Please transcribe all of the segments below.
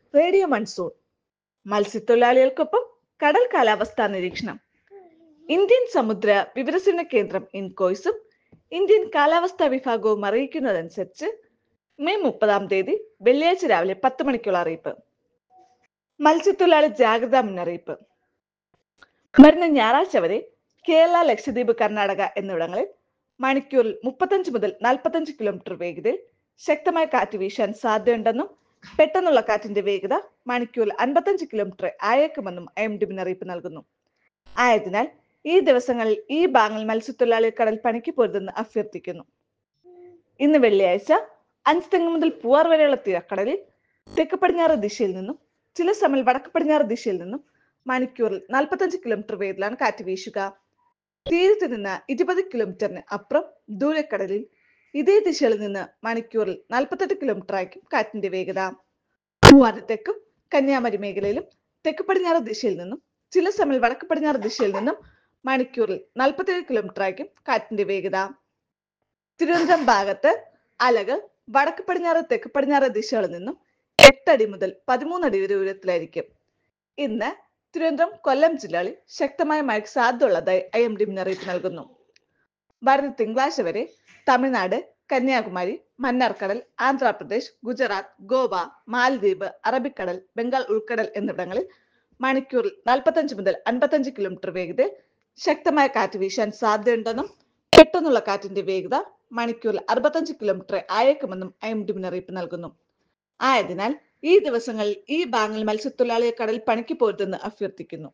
radio monsoon മത്സ്യത്തൊഴിലാളികൾക്കൊപ്പം കടൽ കാലാവസ്ഥാ നിരീക്ഷണം ഇന്ത്യൻ സമുദ്ര വിവരസേവന കേന്ദ്രം ഇൻകോയ്സും ഇന്ത്യൻ കാലാവസ്ഥാ വിഭാഗവും അറിയിക്കുന്നതനുസരിച്ച് മെയ് മുപ്പതാം തീയതി വെള്ളിയാഴ്ച രാവിലെ പത്ത് മണിക്കുള്ള അറിയിപ്പ് മത്സ്യത്തൊഴിലാളി ജാഗ്രതാ മുന്നറിയിപ്പ് വരുന്ന ഞായറാഴ്ച വരെ കേരള ലക്ഷദ്വീപ് കർണാടക എന്നിവിടങ്ങളിൽ മണിക്കൂറിൽ മുപ്പത്തഞ്ച് മുതൽ നാൽപ്പത്തഞ്ച് കിലോമീറ്റർ വേഗതയിൽ ശക്തമായ കാറ്റ് വീശാൻ സാധ്യതയുണ്ടെന്നും പെട്ടെന്നുള്ള കാറ്റിന്റെ വേഗത മണിക്കൂറിൽ അൻപത്തഞ്ച് കിലോമീറ്റർ ആയേക്കുമെന്നും ഐ എം ഡി മുന്നറിയിപ്പ് നൽകുന്നു ആയതിനാൽ ഈ ദിവസങ്ങളിൽ ഈ ഭാഗങ്ങൾ മത്സ്യത്തൊഴിലാളി കടൽ പണിക്ക് പോരുതെന്ന് അഭ്യർത്ഥിക്കുന്നു ഇന്ന് വെള്ളിയാഴ്ച അഞ്ചുതെങ്ങ് മുതൽ പൂവാർ വരെയുള്ള തീരക്കടലിൽ തെക്ക് പടിഞ്ഞാറ് ദിശയിൽ നിന്നും ചില സമയം വടക്ക് പടിഞ്ഞാറ് ദിശയിൽ നിന്നും മണിക്കൂറിൽ നാൽപ്പത്തഞ്ച് കിലോമീറ്റർ വേഗത്തിലാണ് കാറ്റ് വീശുക തീരത്ത് നിന്ന് ഇരുപത് കിലോമീറ്ററിന് അപ്പുറം ദൂരക്കടലിൽ ഇതേ ദിശയിൽ നിന്ന് മണിക്കൂറിൽ നാൽപ്പത്തെട്ട് കിലോമീറ്റർ ആയിരിക്കും കാറ്റിന്റെ വേഗത പൂവാറ് തെക്കും കന്യാകുമാരി മേഖലയിലും തെക്ക് പടിഞ്ഞാറ് ദിശയിൽ നിന്നും ചില സമയം വടക്ക് പടിഞ്ഞാറ് ദിശയിൽ നിന്നും മണിക്കൂറിൽ നാൽപ്പത്തേഴ് കിലോമീറ്റർ ആയിരിക്കും കാറ്റിന്റെ വേഗത തിരുവനന്തപുരം ഭാഗത്ത് അലകൾ വടക്ക് പടിഞ്ഞാറ് തെക്ക് പടിഞ്ഞാറ് ദിശകളിൽ നിന്നും എട്ടടി മുതൽ പതിമൂന്നടി വരെ ഉയരത്തിലായിരിക്കും ഇന്ന് തിരുവനന്തപുരം കൊല്ലം ജില്ലകളിൽ ശക്തമായ മഴയ്ക്ക് സാധ്യതയുള്ളതായി ഐ എം ഡി മുന്നറിയിപ്പ് നൽകുന്നു വരുന്ന തിങ്കളാഴ്ച വരെ തമിഴ്നാട് കന്യാകുമാരി മന്നാർക്കടൽ ആന്ധ്രാപ്രദേശ് ഗുജറാത്ത് ഗോവ മാലദ്വീപ് അറബിക്കടൽ ബംഗാൾ ഉൾക്കടൽ എന്നിവിടങ്ങളിൽ മണിക്കൂറിൽ നാൽപ്പത്തഞ്ച് മുതൽ അൻപത്തഞ്ച് കിലോമീറ്റർ വേഗതയിൽ ശക്തമായ കാറ്റ് വീശാൻ സാധ്യതയുണ്ടെന്നും പെട്ടെന്നുള്ള കാറ്റിന്റെ വേഗത മണിക്കൂറിൽ അറുപത്തഞ്ച് കിലോമീറ്റർ ആയേക്കുമെന്നും ഐ എം ഡി മുന്നറിയിപ്പ് നൽകുന്നു ആയതിനാൽ ഈ ദിവസങ്ങളിൽ ഈ ഭാഗങ്ങളിൽ മത്സ്യത്തൊഴിലാളിയെ കടൽ പണിക്ക് പോരുതെന്ന് അഭ്യർത്ഥിക്കുന്നു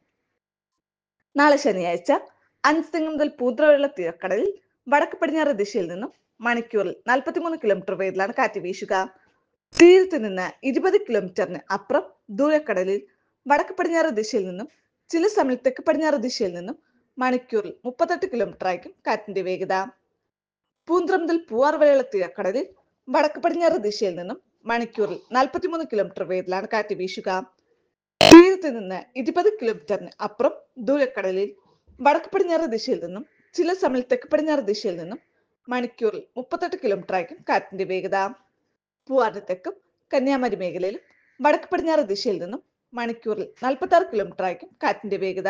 നാളെ ശനിയാഴ്ച അഞ്ചുതെങ്ങ് മുതൽ പൂത്ര വരെയുള്ള തീരക്കടലിൽ വടക്ക് പടിഞ്ഞാറ് ദിശയിൽ നിന്നും മണിക്കൂറിൽ നാൽപ്പത്തിമൂന്ന് കിലോമീറ്റർ വേഗത്തിലാണ് കാറ്റ് വീശുക തീരത്ത് നിന്ന് ഇരുപത് കിലോമീറ്ററിന് അപ്പുറം ദൂരക്കടലിൽ വടക്ക് പടിഞ്ഞാറ് ദിശയിൽ നിന്നും ചില സമയം തെക്ക് പടിഞ്ഞാറ് ദിശയിൽ നിന്നും മണിക്കൂറിൽ മുപ്പത്തെട്ട് കിലോമീറ്റർ ആയിരിക്കും കാറ്റിന്റെ വേഗത പൂന്ത്ര മുതൽ പൂവാർ വരെയുള്ള തീരക്കടലിൽ വടക്ക് പടിഞ്ഞാറ് ദിശയിൽ നിന്നും മണിക്കൂറിൽ നാൽപ്പത്തിമൂന്ന് കിലോമീറ്റർ വേഗത്തിലാണ് കാറ്റ് വീശുക തീരത്ത് നിന്ന് ഇരുപത് കിലോമീറ്ററിന് അപ്പുറം ദൂരക്കടലിൽ വടക്ക് പടിഞ്ഞാറ് ദിശയിൽ നിന്നും ചില സമയം തെക്ക് പടിഞ്ഞാറ് ദിശയിൽ നിന്നും മണിക്കൂറിൽ മുപ്പത്തെട്ട് കിലോമീറ്റർ ആയിരിക്കും കാറ്റിന്റെ വേഗത പൂവാറിന് തെക്കും കന്യാകുമാരി മേഖലയിലും വടക്ക് പടിഞ്ഞാറ് ദിശയിൽ നിന്നും മണിക്കൂറിൽ നാൽപ്പത്തി ആറ് കിലോമീറ്റർ ആയിരിക്കും കാറ്റിന്റെ വേഗത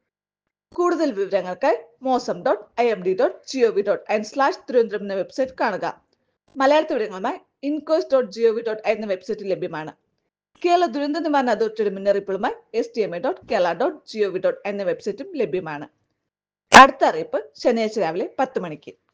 കൂടുതൽ വിവരങ്ങൾക്കായി mausam dot I M D dot GOV dot IN slash Thiruvananthapuram എന്ന വെബ്സൈറ്റ് കാണുക മലയാളത്തിൽ വിവരങ്ങളുമായി ഇൻകോസ് ഡോട്ട് ജിഒവി ഡോട്ട് എന്ന വെബ്സൈറ്റിൽ ലഭ്യമാണ് കേരള ദുരന്ത നിവാരണ അതോറിറ്റിയുടെ മുന്നറിയിപ്പുകളുമായി S T M A dot Kerala dot GOV dot എന്ന വെബ്സൈറ്റും ലഭ്യമാണ് അടുത്ത അറിയിപ്പ് ശനിയാഴ്ച രാവിലെ പത്ത് മണിക്ക്